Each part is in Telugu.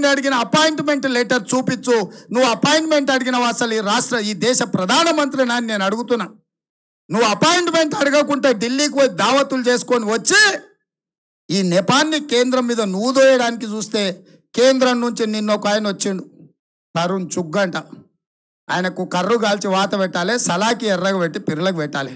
అడిగిన అపాయింట్మెంట్ లెటర్ చూపించు నువ్వు అపాయింట్మెంట్ అడిగినవు అసలు ఈ రాష్ట్ర ఈ దేశ ప్రధానమంత్రి అని నేను అడుగుతున్నా నువ్వు అపాయింట్మెంట్ అడగకుంటే ఢిల్లీకి పోయి దావతులు చేసుకొని వచ్చి ఈ నెపాన్ని కేంద్రం మీద నువ్వు దోయడానికి చూస్తే కేంద్రం నుంచి నిన్న ఒక ఆయన వచ్చిండు తరుణ్ చుగ్గంట ఆయనకు కర్రు కాల్చి వాత పెట్టాలి సలాకి ఎర్రగా పెట్టి పిర్రలకు పెట్టాలి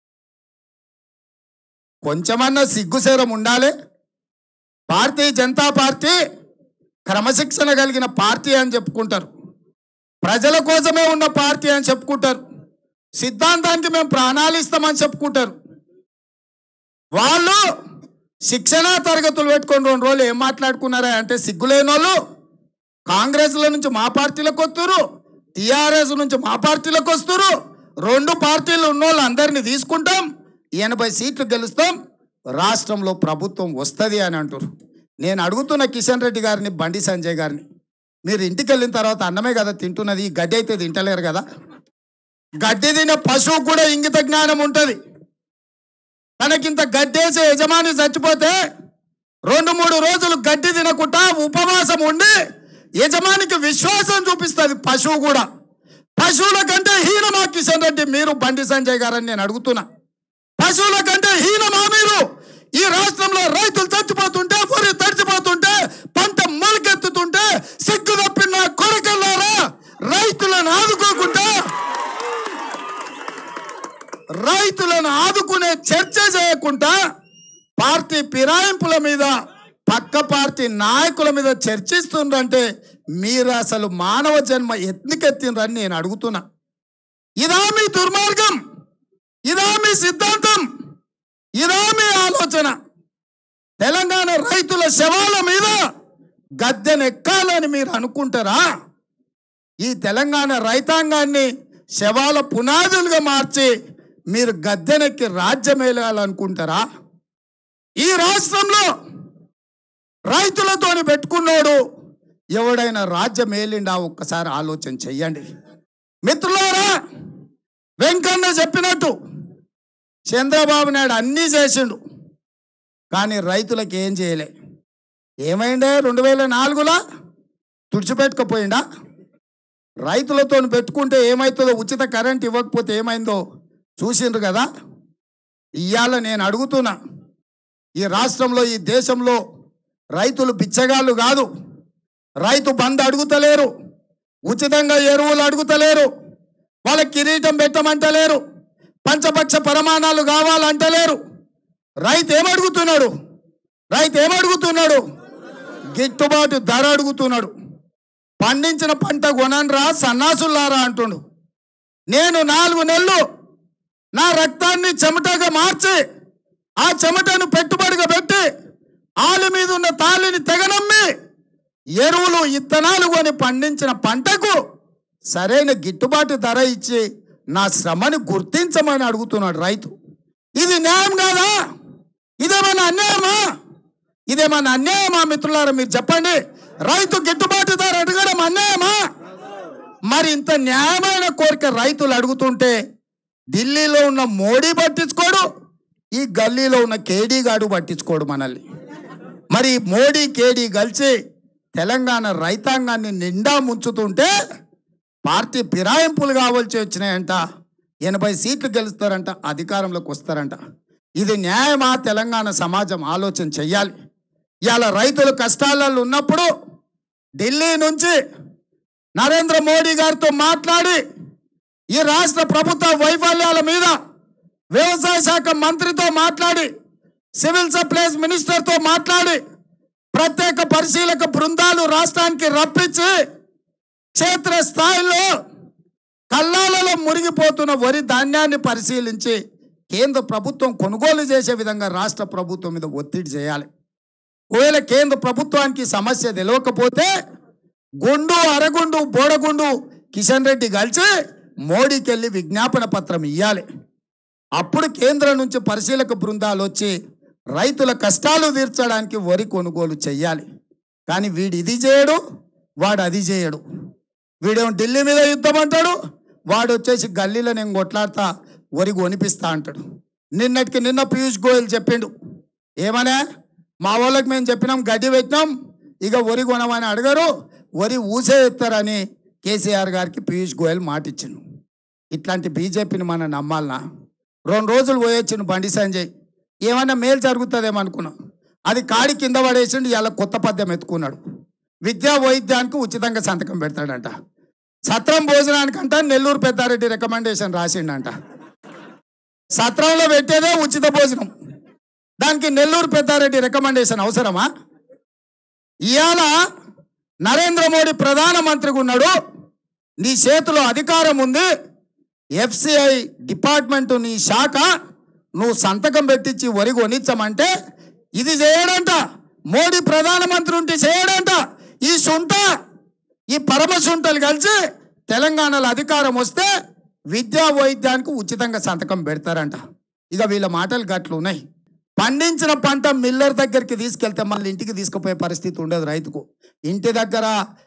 కొంచెమన్నా సిగ్గుసేరం ఉండాలి భారతీయ జనతా పార్టీ క్రమశిక్షణ కలిగిన పార్టీ అని చెప్పుకుంటారు ప్రజల కోసమే ఉన్న పార్టీ అని చెప్పుకుంటారు సిద్ధాంతానికి మేము ప్రాణాలు ఇస్తామని చెప్పుకుంటారు వాళ్ళు శిక్షణా తరగతులు పెట్టుకొని రెండు రోజులు ఏం మాట్లాడుకున్నారా అంటే సిగ్గులేని వాళ్ళు కాంగ్రెస్ల నుంచి మా పార్టీలకు వస్తురు టిఆర్ఎస్ నుంచి మా పార్టీలకు వస్తురు రెండు పార్టీలు ఉన్న వాళ్ళు అందరినీ తీసుకుంటాం ఎనభై సీట్లు గెలుస్తాం రాష్ట్రంలో ప్రభుత్వం వస్తుంది అని అంటారు నేను అడుగుతున్న కిషన్ రెడ్డి గారిని బండి సంజయ్ గారిని మీరు ఇంటికి వెళ్ళిన తర్వాత అన్నమే కదా తింటున్నది ఈ గడ్డి అయితే తింటలేరు కదా గడ్డి తినే పశువు కూడా ఇంగిత జ్ఞానం ఉంటుంది తనకింత గడ్డేసే యజమాని చచ్చిపోతే రెండు మూడు రోజులు గడ్డి తినకుండా ఉపవాసం ఉండి యజమానికి విశ్వాసం చూపిస్తుంది పశువు కూడా పశువుల కంటే హీనమా కిషన్ రెడ్డి మీరు బండి సంజయ్ గారని నేను అడుగుతున్నా పశువుల కంటే హీనమా మీరు ఈ రాష్ట్రంలో రైతులు చచ్చిపోతుంటే వరి తడిచిపోతుంటే పంట మొలకెత్తుతుంటే సిగ్గు తప్పిన కొరకల్లారా రైతులను ఆదుకోకుండా రైతులను ఆదుకునే చర్చ చేయకుండా పార్టీ ఫిరాయింపుల మీద పక్క పార్టీ నాయకుల మీద చర్చిస్తుండ్రంటే మీరు అసలు మానవ జన్మ ఎత్నికెత్తిండ్రని నేను అడుగుతున్నా ఇదా మీ దుర్మార్గం ఇదా మీ సిద్ధాంతం ఇదా మీ ఆలోచన తెలంగాణ రైతుల శవాల మీద గద్దెనెక్కాలని మీరు అనుకుంటారా ఈ తెలంగాణ రైతాంగాన్ని శవాల పునాదులుగా మార్చి మీరు గద్దెనెక్కి రాజ్యమేలాలనుకుంటారా ఈ రాష్ట్రంలో రైతులతోని పెట్టుకున్నాడు ఎవడైనా రాజ్యం ఏలిండా ఒక్కసారి ఆలోచన చెయ్యండి మిత్రులారా వెంకన్న చెప్పినట్టు చంద్రబాబు నాయుడు అన్నీ చేసిండు కానీ రైతులకు ఏం చేయలే ఏమైందే రెండు వేల నాలుగులా తుడిచిపెట్టుకపోయిండా రైతులతో పెట్టుకుంటే ఏమవుతుందో ఉచిత కరెంట్ ఇవ్వకపోతే ఏమైందో చూసిండ్రు కదా ఇవాళ నేను అడుగుతున్నా ఈ రాష్ట్రంలో ఈ దేశంలో రైతులు బిచ్చగాళ్ళు కాదు రైతు బంద్ అడుగుతలేరు ఉచితంగా ఎరువులు అడుగుతలేరు వాళ్ళ కిరీటం పెట్టమంటలేరు పంచపక్ష ప్రమాణాలు కావాలంటలేరు రైతు ఏమడుగుతున్నాడు రైతు ఏమడుగుతున్నాడు గిట్టుబాటు ధర అడుగుతున్నాడు పండించిన పంట కొనన్రా సన్నాసులారా అంటుండు నేను నాలుగు నెలలు నా రక్తాన్ని చెమటగా మార్చి ఆ చెమటను పెట్టుబడిగా పెట్టి ఆలి మీద ఉన్న తాళిని తెగనమ్మి ఎరువులు ఇత్తనాలు కొని పండించిన పంటకు సరైన గిట్టుబాటు ధర ఇచ్చి నా శ్రమని గుర్తించమని అడుగుతున్నాడు రైతు ఇది న్యాయం కాదా ఇదేమన్నా అన్యాయమా ఇదేమన్నా అన్యాయమా మిత్రులారా మీరు చెప్పండి రైతు గిట్టుబాటు ధర అడగడం అన్యాయమా మరి ఇంత న్యాయమైన కోరిక రైతులు అడుగుతుంటే ఢిల్లీలో ఉన్న మోడీ పట్టించుకోడు ఈ గల్లీలో ఉన్న కేడీ గాడు పట్టించుకోడు మనల్ని మరి మోడీ కేడీ కలిసి తెలంగాణ రైతాంగాన్ని నిండా ముంచుతుంటే పార్టీ ఫిరాయింపులు కావాల్సి వచ్చినాయంట ఎనభై సీట్లు గెలుస్తారంట అధికారంలోకి వస్తారంట ఇది న్యాయమా తెలంగాణ సమాజం ఆలోచన చెయ్యాలి ఇవాళ రైతులు కష్టాలలో ఉన్నప్పుడు ఢిల్లీ నుంచి నరేంద్ర మోడీ గారితో మాట్లాడి ఈ రాష్ట్ర ప్రభుత్వ వైఫల్యాల మీద వ్యవసాయ శాఖ మంత్రితో మాట్లాడి సివిల్ సప్లైస్ మినిస్టర్తో మాట్లాడి ప్రత్యేక పరిశీలక బృందాలు రాష్ట్రానికి రప్పించి క్షేత్ర స్థాయిలో కల్లాలలో మురిగిపోతున్న వరి ధాన్యాన్ని పరిశీలించి కేంద్ర ప్రభుత్వం కొనుగోలు చేసే విధంగా రాష్ట్ర ప్రభుత్వం మీద ఒత్తిడి చేయాలి ఒకవేళ కేంద్ర ప్రభుత్వానికి సమస్య తెలియకపోతే గుండు అరగుండు బోడగుండు కిషన్ రెడ్డి కలిసి మోడీకి వెళ్ళి విజ్ఞాపన పత్రం ఇవ్వాలి అప్పుడు కేంద్రం నుంచి పరిశీలక బృందాలు వచ్చి రైతుల కష్టాలు తీర్చడానికి వరి కొనుగోలు చెయ్యాలి కానీ వీడు ఇది చేయడు వాడు అది చేయడు వీడేమో ఢిల్లీ మీద యుద్ధం అంటాడు వాడు వచ్చేసి గల్లీలో నేను కొట్లాడతా వరి కొనిపిస్తా అంటాడు నిన్నటికి నిన్న పీయూష్ గోయల్ చెప్పిండు ఏమనే మా వాళ్ళకి మేము చెప్పినాం గడ్డి పెట్టినాం ఇక వరి కొనమని అడగరు వరి ఊసే ఎత్తారని కేసీఆర్ గారికి పీయూష్ గోయల్ మాట ఇచ్చిండు ఇట్లాంటి బీజేపీని మనం నమ్మాలనా రెండు రోజులు పోయొచ్చిండు బండి సంజయ్ ఏమన్నా మేలు జరుగుతుందేమో అనుకున్నాం అది కాడి కింద పడేసిండు ఇలా కొత్త పద్యం ఎత్తుకున్నాడు విద్యా వైద్యానికి ఉచితంగా సంతకం పెడతాడంట సత్రం భోజనానికంట నెల్లూరు పెద్దారెడ్డి రికమెండేషన్ రాసిండంట సత్రంలో పెట్టేదే ఉచిత భోజనం దానికి నెల్లూరు పెద్దారెడ్డి రికమెండేషన్ అవసరమా ఇవాళ నరేంద్ర మోడీ ప్రధానమంత్రిగా ఉన్నాడు నీ చేతిలో అధికారం ఉంది ఎఫ్సిఐ డిపార్ట్మెంట్ నీ శాఖ నువ్వు సంతకం పెట్టించి వరి కొనిచ్చమంటే ఇది చేయడంట మోడీ ప్రధానమంత్రి ఉంటే చేయడంట ఈ సుంట ఈ పరమ సుంటలు కలిసి తెలంగాణలో అధికారం వస్తే విద్యా వైద్యానికి ఉచితంగా సంతకం పెడతారంట ఇక వీళ్ళ మాటలు గట్లు ఉన్నాయి పండించిన పంట మిల్లర్ దగ్గరికి తీసుకెళ్తే మళ్ళీ ఇంటికి తీసుకుపోయే పరిస్థితి ఉండదు రైతుకు ఇంటి దగ్గర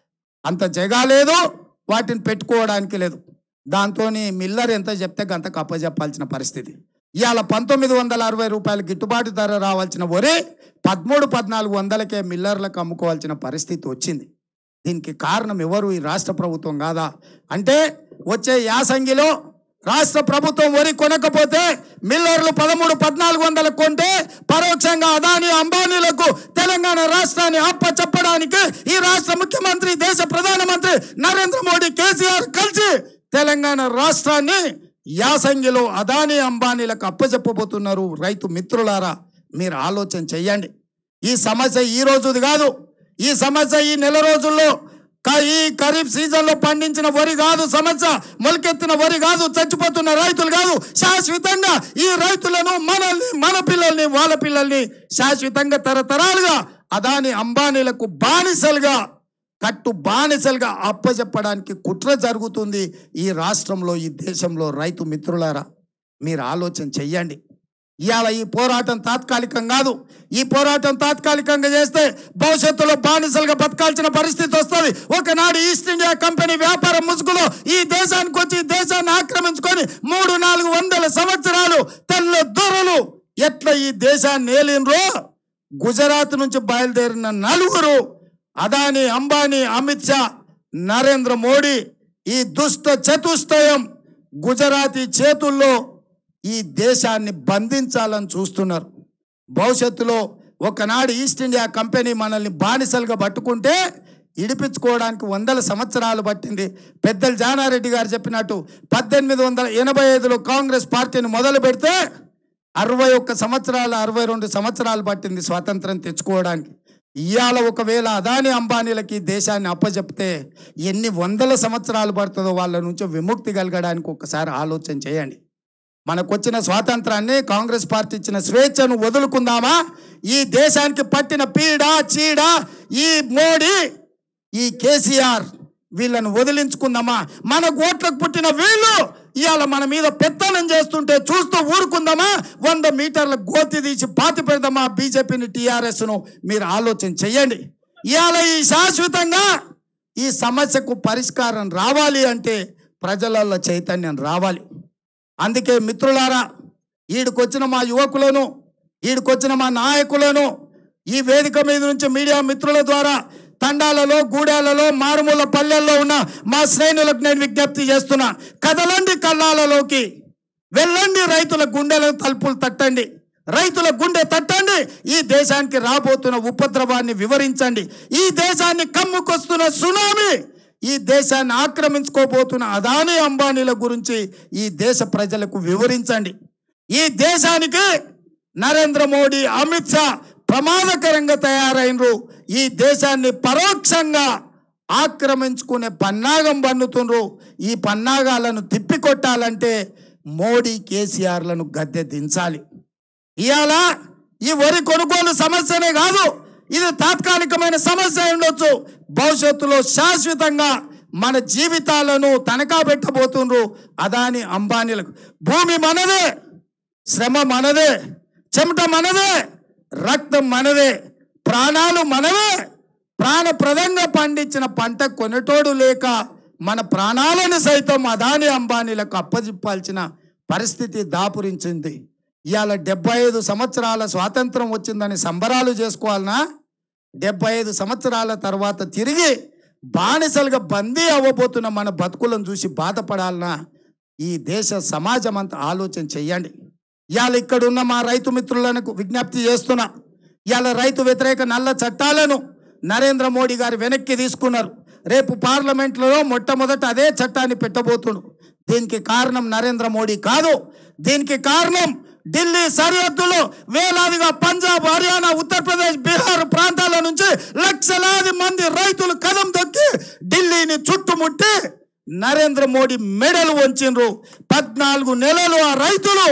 అంత జగా లేదు వాటిని పెట్టుకోవడానికి లేదు దాంతో మిల్లర్ ఎంత చెప్తే గంత కప్పజెప్పాల్సిన పరిస్థితి ఇవాళ పంతొమ్మిది వందల అరవై రూపాయలు గిట్టుబాటు ధర రావాల్సిన వరి పదమూడు పద్నాలుగు వందలకే మిల్లర్లకు అమ్ముకోవాల్సిన పరిస్థితి వచ్చింది దీనికి కారణం ఎవరు ఈ రాష్ట్ర ప్రభుత్వం కాదా అంటే వచ్చే యాసంగిలో రాష్ట్ర ప్రభుత్వం వరి కొనకపోతే మిల్లర్లు పదమూడు పద్నాలుగు వందలకు కొంటే పరోక్షంగా అదాని అంబానీలకు తెలంగాణ రాష్ట్రాన్ని అప్ప చెప్పడానికి ఈ రాష్ట్ర ముఖ్యమంత్రి దేశ ప్రధానమంత్రి నరేంద్ర మోడీ కేసీఆర్ కలిసి తెలంగాణ రాష్ట్రాన్ని యాసంగిలో అదాని అంబానీలకు అప్పచెప్పబోతున్నారు రైతు మిత్రులారా మీరు ఆలోచన చెయ్యండి ఈ సమస్య ఈ రోజుది కాదు ఈ సమస్య ఈ నెల రోజుల్లో క- ఈ ఖరీఫ్ సీజన్లో పండించిన వరి కాదు సమస్య మొలకెత్తిన వరి కాదు చచ్చిపోతున్న రైతులు కాదు శాశ్వతంగా ఈ రైతులను మనల్ని మన పిల్లల్ని వాళ్ళ పిల్లల్ని శాశ్వతంగా తరతరాలుగా అదాని అంబానీలకు బానిసలుగా కట్టు బానిసలుగా అప్పచెప్పడానికి కుట్ర జరుగుతుంది ఈ రాష్ట్రంలో ఈ దేశంలో రైతు మిత్రులారా మీరు ఆలోచన చెయ్యండి ఇవాళ ఈ పోరాటం తాత్కాలికం కాదు ఈ పోరాటం తాత్కాలికంగా చేస్తే భవిష్యత్తులో బానిసలుగా బతకాల్సిన పరిస్థితి వస్తుంది ఒకనాడు ఈస్ట్ ఇండియా కంపెనీ వ్యాపారం ముసుగులో ఈ దేశానికి వచ్చి ఈ దేశాన్ని ఆక్రమించుకొని మూడు నాలుగు వందల సంవత్సరాలు తెల్ల దొరలు ఎట్లా ఈ దేశాన్ని ఏలినరో గుజరాత్ నుంచి బయలుదేరిన నలుగురు అదాని అంబానీ అమిత్ షా నరేంద్ర మోడీ ఈ దుష్ట చతుష్టయం గుజరాతీ చేతుల్లో ఈ దేశాన్ని బంధించాలని చూస్తున్నారు భవిష్యత్తులో ఒకనాడు ఈస్ట్ ఇండియా కంపెనీ మనల్ని బానిసలుగా పట్టుకుంటే ఇడిపించుకోవడానికి వందల సంవత్సరాలు పట్టింది పెద్దలు జానారెడ్డి గారు చెప్పినట్టు పద్దెనిమిది వందల ఎనభై ఐదులో కాంగ్రెస్ పార్టీని మొదలు పెడితే అరవై ఒక్క సంవత్సరాలు అరవై రెండు సంవత్సరాలు పట్టింది స్వాతంత్రం తెచ్చుకోవడానికి ఇవాళ ఒకవేళ అదాని అంబానీలకి ఈ దేశాన్ని అప్పచెప్తే ఎన్ని వందల సంవత్సరాలు పడుతుందో వాళ్ళ నుంచి విముక్తి కలగడానికి ఒకసారి ఆలోచన చేయండి మనకు వచ్చిన స్వాతంత్రాన్ని కాంగ్రెస్ పార్టీ ఇచ్చిన స్వేచ్ఛను వదులుకుందామా ఈ దేశానికి పట్టిన పీడ చీడ ఈ మోడీ ఈ కేసీఆర్ వీళ్ళను వదిలించుకుందామా మన ఓట్లకు పుట్టిన వీళ్ళు ఇవాళ మన మీద పెత్తనం చేస్తుంటే చూస్తూ ఊరుకుందామా వంద మీటర్ల గోతి తీసి పాతి పెడదామా బీజేపీని టీఆర్ఎస్ను మీరు ఆలోచన చెయ్యండి ఇవాళ ఈ శాశ్వతంగా ఈ సమస్యకు పరిష్కారం రావాలి అంటే ప్రజలలో చైతన్యం రావాలి అందుకే మిత్రులారా ఈడికొచ్చిన మా యువకులను ఈడికొచ్చిన మా నాయకులను ఈ వేదిక మీద నుంచి మీడియా మిత్రుల ద్వారా తండాలలో గూడాలలో మారుమూల పల్లెల్లో ఉన్న మా శ్రేణులకు నేను విజ్ఞప్తి చేస్తున్నా కదలండి కళ్ళాలలోకి వెళ్ళండి రైతుల గుండెల తలుపులు తట్టండి రైతుల గుండె తట్టండి ఈ దేశానికి రాబోతున్న ఉపద్రవాన్ని వివరించండి ఈ దేశాన్ని కమ్ముకొస్తున్న సునామీ ఈ దేశాన్ని ఆక్రమించుకోబోతున్న అదానీ అంబానీల గురించి ఈ దేశ ప్రజలకు వివరించండి ఈ దేశానికి నరేంద్ర మోడీ అమిత్ షా ప్రమాదకరంగా తయారైనరు ఈ దేశాన్ని పరోక్షంగా ఆక్రమించుకునే పన్నాగం పన్నుతుండ్రు ఈ పన్నాగాలను తిప్పికొట్టాలంటే మోడీ కేసీఆర్లను గద్దె దించాలి ఇవాళ ఈ వరి కొనుగోలు సమస్యనే కాదు ఇది తాత్కాలికమైన సమస్య అయి ఉండొచ్చు భవిష్యత్తులో శాశ్వతంగా మన జీవితాలను తనఖా పెట్టబోతుండ్రు అదాని అంబానీలకు భూమి మనదే శ్రమ మనదే చెమట మనదే రక్తం మనదే ప్రాణాలు మనవే ప్రాణప్రదంగా పండించిన పంట కొనటోడు లేక మన ప్రాణాలను సైతం అదాని అంబానీలకు అప్పజిప్పాల్సిన పరిస్థితి దాపురించింది ఇవాళ డెబ్బై ఐదు సంవత్సరాల స్వాతంత్రం వచ్చిందని సంబరాలు చేసుకోవాలనా డెబ్బై ఐదు సంవత్సరాల తర్వాత తిరిగి బానిసలుగా బందీ అవ్వబోతున్న మన బతుకులను చూసి బాధపడాలన్నా ఈ దేశ సమాజం అంతా ఆలోచన చెయ్యండి ఇవాళ ఇక్కడున్న మా రైతు మిత్రులకు విజ్ఞప్తి చేస్తున్నా ఇవాళ రైతు వ్యతిరేక నల్ల చట్టాలను నరేంద్ర మోడీ గారు వెనక్కి తీసుకున్నారు రేపు పార్లమెంట్లో మొట్టమొదట అదే చట్టాన్ని పెట్టబోతుడు దీనికి కారణం నరేంద్ర మోడీ కాదు దీనికి కారణం ఢిల్లీ సరిహద్దులో వేలాదిగా పంజాబ్ హర్యానా ఉత్తరప్రదేశ్ బీహార్ ప్రాంతాల నుంచి లక్షలాది మంది రైతులు కదం దొక్కి ఢిల్లీని చుట్టుముట్టి నరేంద్ర మోడీ మెడలు వంచిండ్రు పద్నాలుగు నెలలు ఆ రైతులు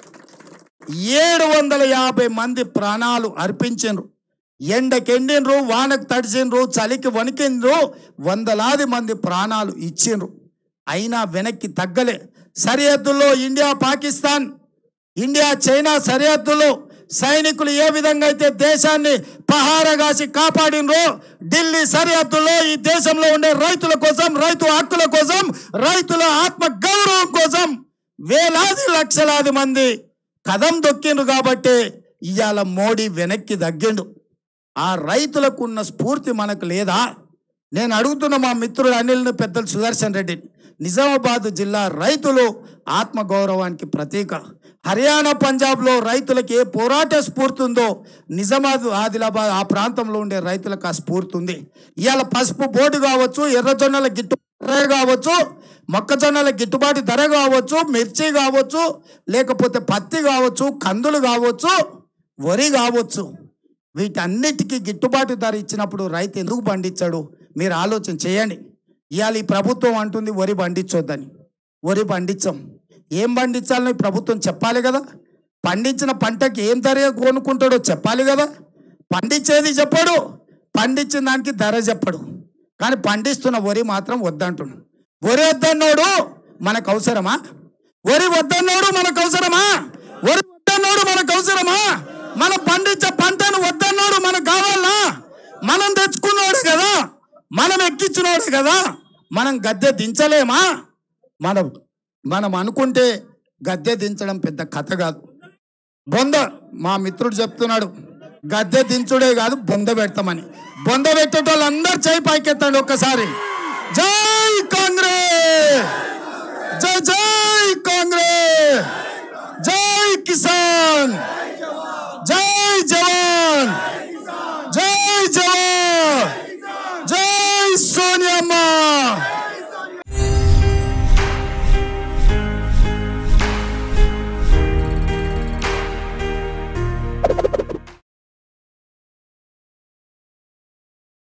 ఏడు వందల యాభై మంది ప్రాణాలు అర్పించిండ్రు ఎండకెండినరు వానకు తడిచిండ్రు చలికి వణికిండ్రు వందలాది మంది ప్రాణాలు ఇచ్చిండ్రు అయినా వెనక్కి తగ్గలే సరిహద్దుల్లో ఇండియా పాకిస్తాన్ ఇండియా చైనా సరిహద్దులో సైనికులు ఏ విధంగా అయితే దేశాన్ని పహారగాసి కాపాడినరో ఢిల్లీ సరిహద్దులో ఈ దేశంలో ఉండే రైతుల కోసం రైతు హక్కుల కోసం రైతుల ఆత్మ గౌరవం కోసం వేలాది లక్షలాది మంది కదం దొక్కిండ్రు కాబట్టి ఇవాళ మోడీ వెనక్కి తగ్గిండు ఆ రైతులకు ఉన్న స్ఫూర్తి మనకు లేదా నేను అడుగుతున్న మా మిత్రుడు అనిల్ని పెద్దలు సుదర్శన్ రెడ్డిని నిజామాబాద్ జిల్లా రైతులు ఆత్మగౌరవానికి ప్రతీక హర్యానా పంజాబ్లో రైతులకు ఏ పోరాట స్ఫూర్తి ఉందో నిజామాబాద్ ఆదిలాబాద్ ఆ ప్రాంతంలో ఉండే రైతులకు ఆ స్ఫూర్తి ఉంది ఇవాళ పసుపు బోర్డు కావచ్చు ఎర్రజొన్నల గిట్టుబాటు ధర కావచ్చు మొక్కజొన్నల గిట్టుబాటు ధర కావచ్చు మిర్చి కావచ్చు లేకపోతే పత్తి కావచ్చు కందులు కావచ్చు వరి కావచ్చు వీటన్నిటికీ గిట్టుబాటు ధర ఇచ్చినప్పుడు రైతు ఎందుకు పండించాడు మీరు ఆలోచన చేయండి ఇవాళ ఈ ప్రభుత్వం అంటుంది వరి పండించొద్దని వరి పండించం ఏం పండించాలని ఈ ప్రభుత్వం చెప్పాలి కదా పండించిన పంటకి ఏం ధర కొనుక్కుంటాడో చెప్పాలి కదా పండించేది చెప్పాడు పండించిన దానికి ధర చెప్పడు కానీ పండిస్తున్న వరి మాత్రం వద్దంటున్నాడు వరి వద్దన్నోడు మనకు అవసరమా వరి వద్దన్నోడు మనకు అవసరమా వరి వద్దన్నోడు మనకు అవసరమా మనం పండించే పంటను వద్దన్నోడు మనకు కావాలా మనం తెచ్చుకున్నాడు కదా మనం ఎక్కించినోడు కదా మనం గద్దె దించలేమా మనం మనం అనుకుంటే గద్దె దించడం పెద్ద కథ కాదు బొంద మా మిత్రుడు చెప్తున్నాడు గద్దె దించుడే కాదు బొంద పెడతామని బొంద పెట్టేటోళ్ళు అందరు చేయి పైకెత్తండి ఒక్కసారి జై కాంగ్రెస్ జై జై కాంగ్రెస్ జై కిసాన్ జై జవాన్ జై జవాన్